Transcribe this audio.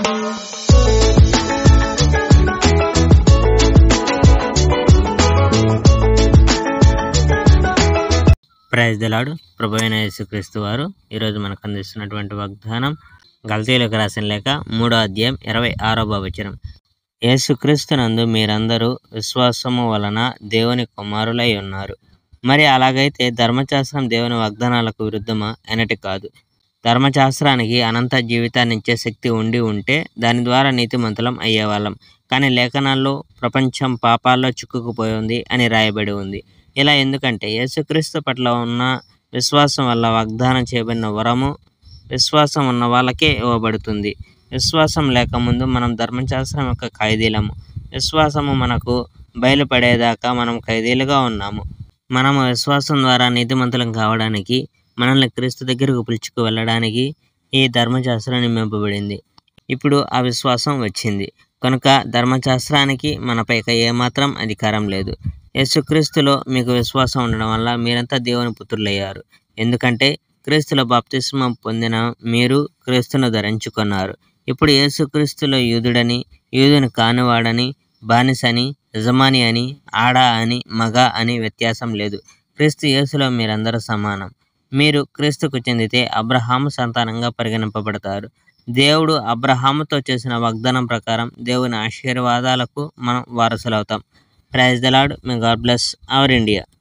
praise దలాడు ప్రభు అయిన యేసుక్రీస్తు వారు ఈరోజు మనకు అందిస్తున్నటువంటి వాగ్దానం గల్తీలకు రాసిన లేక మూడో అధ్యాయం ఇరవై ఆరో వచనం యేసుక్రీస్తునందు మీరందరూ విశ్వాసము వలన దేవుని కుమారులై ఉన్నారు మరి అలాగైతే ధర్మశాస్త్రం దేవుని వాగ్దానాలకు విరుద్ధమా ఎనటి కాదు ధర్మశాస్త్రానికి అనంత జీవితాన్ని ఇచ్చే శక్తి ఉండి ఉంటే దాని ద్వారా నీతిమంతులం అయ్యేవాళ్ళం కానీ లేఖనాల్లో ప్రపంచం పాపాల్లో చిక్కుకుపోయి ఉంది అని రాయబడి ఉంది ఇలా ఎందుకంటే యేసుక్రీస్తు పట్ల ఉన్న విశ్వాసం వల్ల వాగ్దానం చేయబడిన వరము విశ్వాసం ఉన్న వాళ్ళకే ఇవ్వబడుతుంది విశ్వాసం లేకముందు మనం ధర్మశాస్త్రం యొక్క ఖైదీలము విశ్వాసము మనకు బయలుపడేదాకా మనం ఖైదీలుగా ఉన్నాము మనము విశ్వాసం ద్వారా నీతిమంతులం కావడానికి మనల్ని క్రీస్తు దగ్గరకు పిలుచుకు వెళ్ళడానికి ఈ ధర్మశాస్త్రం నింపబడింది ఇప్పుడు ఆ విశ్వాసం వచ్చింది కనుక ధర్మశాస్త్రానికి మనపై ఇక ఏమాత్రం అధికారం లేదు యేసుక్రీస్తులో మీకు విశ్వాసం ఉండడం వల్ల మీరంతా దేవుని పుత్రులయ్యారు ఎందుకంటే క్రీస్తులో బాప్తిస్మం పొందిన మీరు క్రీస్తును ధరించుకున్నారు ఇప్పుడు యేసుక్రీస్తులో యూదుడని యూదుని కానివాడని బానిసని యజమాని అని ఆడ అని మగ అని వ్యత్యాసం లేదు క్రీస్తు యేసులో మీరందరూ సమానం మీరు క్రీస్తుకు చెందితే అబ్రహాము సంతానంగా పరిగణింపబడతారు దేవుడు అబ్రహాముతో చేసిన వాగ్దానం ప్రకారం దేవుని ఆశీర్వాదాలకు మనం వారసులవుతాం praise the lord may god bless our India